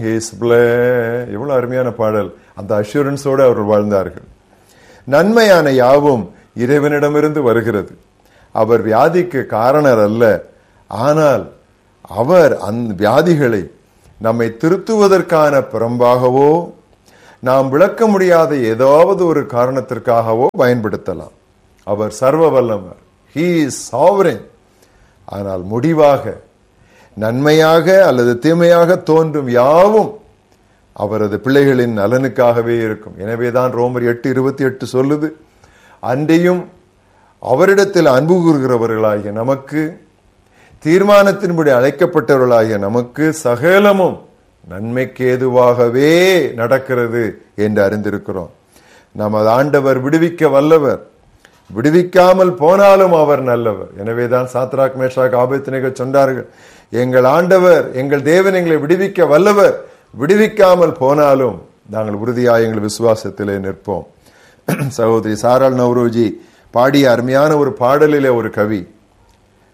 His blood. எவ்வளவு அருமையான பாடல் அந்த அஷூரன்ஸோடு அவர்கள் வாழ்ந்தார்கள் நன்மையான யாவும் இறைவனிடமிருந்து வருகிறது அவர் வியாதிக்கு காரணர் அல்ல ஆனால் அவர் அந்த வியாதிகளை நம்மை திருத்துவதற்கான புறம்பாகவோ நாம் விளக்க முடியாத ஏதாவது ஒரு காரணத்திற்காகவோ பயன்படுத்தலாம் அவர் சர்வ வல்லவர் ஹீ இஸ் சாவரன் ஆனால் முடிவாக நன்மையாக அல்லது தீமையாக தோன்றும் யாவும் அவரது பிள்ளைகளின் நலனுக்காகவே இருக்கும் எனவேதான் ரோமர் எட்டு இருபத்தி எட்டு சொல்லுது அன்றையும் அவரிடத்தில் அன்பு கூறுகிறவர்களாகிய நமக்கு தீர்மானத்தின்படி அழைக்கப்பட்டவர்களாகிய நமக்கு சகலமும் நன்மைக்கு ஏதுவாகவே நடக்கிறது என்று அறிந்திருக்கிறோம் நமது ஆண்டவர் விடுவிக்க வல்லவர் விடுவிக்காமல் போனாலும் அவர் நல்லவர் எனவேதான் சாத்ராக் மேஷாக் ஆபத்தினக சொன்னார்கள் எங்கள் ஆண்டவர் எங்கள் தேவன் எங்களை விடுவிக்க வல்லவர் விடுவிக்காமல் போனாலும் நாங்கள் உறுதியாக எங்கள் விசுவாசத்திலே நிற்போம் சகோதரி சாராள் நவ்ரோஜி பாடிய அருமையான ஒரு பாடலிலே ஒரு கவி